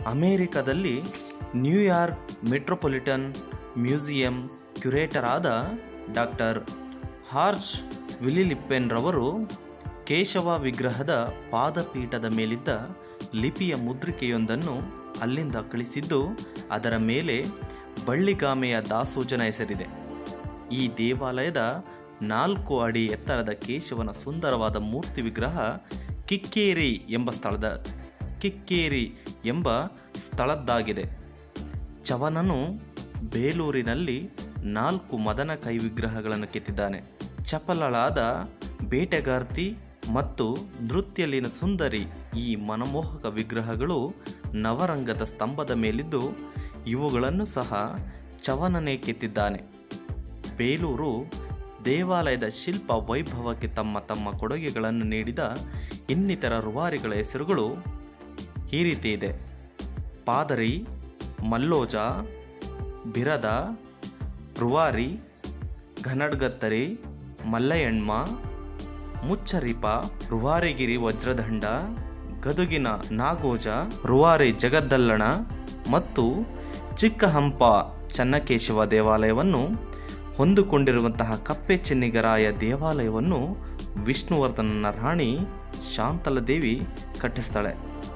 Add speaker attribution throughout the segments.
Speaker 1: ಅಮೇರಿಕದಲ್ಲಿ New York metropolitan museum curator ಆದ doctor ಹಾರ್ಜ್ ವಿಲಿಲಿಪ್ಪೆನ್ ರವರು ಕೇಶವ ವಿಗ್ರಹದ ಪಾದಪೀಠದ ಮೇಲಿದ್ದ ಲಿಪಿಯ ಮುದ್ರಿಕೆಯೊಂದನ್ನು ಅಲ್ಲಿಂದ ಕಳಿಸಿದ್ದು ಅದರ ಮೇಲೆ ಬಳ್ಳಿಗಾಮೆಯ ದಾಸೋಜನ ಹೆಸರಿದೆ ಈ ದೇವಾಲಯದ ನಾಲ್ಕು ಅಡಿ ಎತ್ತರದ ಕೇಶವನ ಸುಂದರವಾದ ಮೂರ್ತಿ ವಿಗ್ರಹ ಕಿಕ್ಕೇರಿ ಎಂಬ ಸ್ಥಳದ ಕಿಕ್ಕೇರಿ ಎಂಬ ಸ್ಥಳದ್ದಾಗಿದೆ ಚವನನು ಬೇಲೂರಿನಲ್ಲಿ ನಾಲ್ಕು ಮದನ ಕೈ ವಿಗ್ರಹಗಳನ್ನು ಕೆತ್ತಿದ್ದಾನೆ ಚಪಲಳಾದ ಬೇಟೆಗಾರ್ತಿ ಮತ್ತು ನೃತ್ಯಲಿನ ಸುಂದರಿ ಈ ಮನಮೋಹಕ ವಿಗ್ರಹಗಳು ನವರಂಗದ ಸ್ತಂಭದ ಮೇಲಿದ್ದು ಇವುಗಳನ್ನು ಸಹ ಚವನನೇ ಕೆತ್ತಿದ್ದಾನೆ ಬೇಲೂರು ದೇವಾಲಯದ ಶಿಲ್ಪ ವೈಭವಕ್ಕೆ ತಮ್ಮ ತಮ್ಮ ಕೊಡುಗೆಗಳನ್ನು ನೀಡಿದ ಇನ್ನಿತರ ರೂವಾರಿಗಳ ಹೆಸರುಗಳು ಈ ರೀತಿ ಇದೆ ಪಾದರಿ ಮಲ್ಲೋಜ ಬಿರದ ರುವಾರಿ ಘನಡ್ಗತ್ತರಿ ಮಲ್ಲಯಣ್ಮ ಮುಚ್ಚರಿಪ ರುವಾರಿಗಿರಿ ವಜ್ರದಂಡ ಗದುಗಿನ ನಾಗೋಜ ರುವಾರಿ ಜಗದ್ದಲ್ಲಣ ಮತ್ತು ಚಿಕ್ಕಹಂಪ ಚನ್ನಕೇಶವ ದೇವಾಲಯವನ್ನು ಹೊಂದಿಕೊಂಡಿರುವಂತಹ ಕಪ್ಪೆ ಚೆನ್ನಿಗರಾಯ ದೇವಾಲಯವನ್ನು ವಿಷ್ಣುವರ್ಧನನ ರಾಣಿ ಶಾಂತಲದೇವಿ ಕಟ್ಟಿಸ್ತಾಳೆ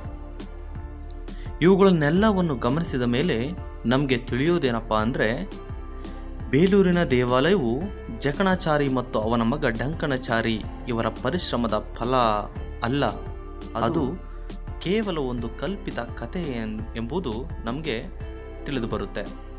Speaker 1: ಇವುಗಳನ್ನೆಲ್ಲವನ್ನು ಗಮನಿಸಿದ ಮೇಲೆ ನಮಗೆ ತಿಳಿಯೋದೇನಪ್ಪ ಅಂದರೆ ಬೇಲೂರಿನ ದೇವಾಲಯವು ಜಕಣಾಚಾರಿ ಮತ್ತು ಅವನ ಮಗ ಡಂಕಣಚಾರಿ ಇವರ ಪರಿಶ್ರಮದ ಫಲ ಅಲ್ಲ ಅದು ಕೇವಲ ಒಂದು ಕಲ್ಪಿತ ಕಥೆ ಎನ್- ಎಂಬುದು ನಮಗೆ ತಿಳಿದು ಬರುತ್ತೆ